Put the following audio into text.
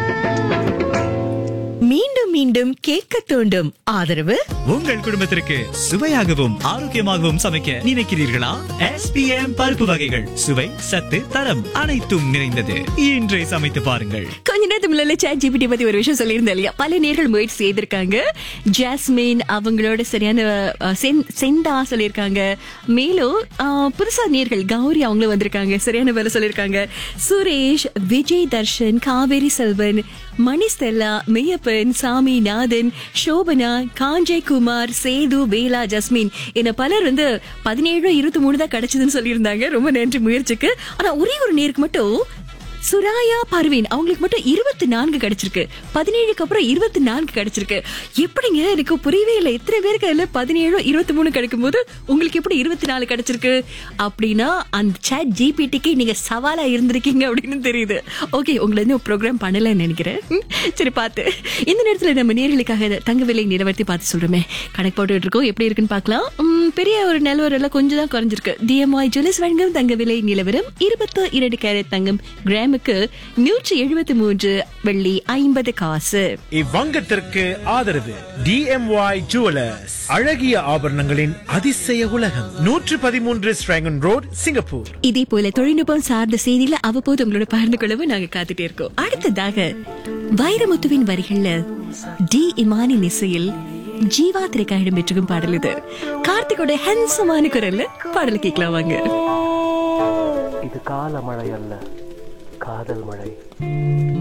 மீண்டும் மீண்டும் கேட்க தூண்டும் ஆதரவு உங்கள் குடும்பத்திற்கு சுவையாகவும் ஆரோக்கியமாகவும் சமைக்க நினைக்கிறீர்களா எஸ்பிஎம் பருப்பு வகைகள் சுவை சத்து தரம் அனைத்தும் நிறைந்தது இன்றே சமைத்து பாருங்கள் கொஞ்ச நேரத்துக்கு முன்னால சாட் ஜிபிடி பத்தி ஒரு விஷயம் சொல்லியிருந்தேன் இல்லையா பல நேர்கள் முயற்சி செய்திருக்காங்க ஜாஸ்மின் அவங்களோட சரியான அஹ், சென்- செந்தா சொல்லியிருக்காங்க மேலும் அஹ், புதுசா நேர்கள் கௌரி அவங்களும் வந்திருக்காங்க சரியான வேலை சொல்லியிருக்காங்க சுரேஷ் விஜய் தர்ஷன் காவேரி செல்வன் மணி ஸ்டெல்லா மெய்யப்பன் சாமி நாதன் சோபனா காஞ்சய் குமார் சேது வேலா ஜஸ்மின் என பலர் வந்து பதினேழு இருபத்தி மூணு தான் கிடைச்சதுன்னு சொல்லியிருந்தாங்க ரொம்ப நன்றி முயற்சிக்கு ஆனா ஒரே ஒரு நேருக்கு மட்டும் சுராயா பர்வீன் அவங்களுக்கு மட்டும் இருபத்தி நான்கு கிடைச்சிருக்கு பதினேழுக்கு அப்புறம் இருபத்தி நான்கு கிடைச்சிருக்கு எப்படிங்க எனக்கு புரியவே இல்லை எத்தனை பேருக்கு அதுல பதினேழு இருபத்தி மூணு கிடைக்கும் போது உங்களுக்கு எப்படி இருபத்தி நாலு கிடைச்சிருக்கு அப்படின்னா அந்த chat ஜிபிடிக்கு நீங்க சவாலா இருந்திருக்கீங்க அப்படின்னு தெரியுது ஓகே உங்களை இன்னும் ப்ரோக்ராம் பண்ணலன்னு நினைக்கிறேன் ம், சரி பார்த்து இந்த நேரத்துல நம்ம நேர்களுக்காக தங்க விலை நிலவரத்தை பார்த்து சொல்றோமே கணக்கு போட்டுட்டு இருக்கோம் எப்படி இருக்குன்னு பார்க்கலாம் ம், பெரிய ஒரு நிலவரம் எல்லாம் கொஞ்சம் தான் குறைஞ்சிருக்கு டிஎம்ஐ ஜுவல்ஸ் வழங்கும் தங்க விலை நிலவரம் இருபத்தி இரண்டு கேரட் தங்கம் கிராமுக்கு நூற்றி எழுபத்தி மூன்று வெள்ளி ஐம்பது காசு இவ்வங்கத்திற்கு ஆதரவு டிஎம்ஒய் ஜுவலர்ஸ் அழகிய ஆபரணங்களின் அதிசய உலகம் நூற்று பதிமூன்று ஸ்ட்ராங்கன் ரோட் சிங்கப்பூர் இதே போல தொழில்நுட்பம் சார்ந்த செய்தியில அவ்வப்போது உங்களோட பகிர்ந்து கொள்ளவும் நாங்க காத்துட்டே இருக்கோம் அடுத்ததாக வைரமுத்துவின் வரிகள்ல டி இமானின் இசையில் ஜீவா திரைக்கா இடம்பெற்றிருக்கும் பாடல் இது கார்த்திகோட ஹேண்ட்ஸமான குரல்ல பாடல் கேட்கலாம் வாங்க இது கால மழை அல்ல காதல் மழை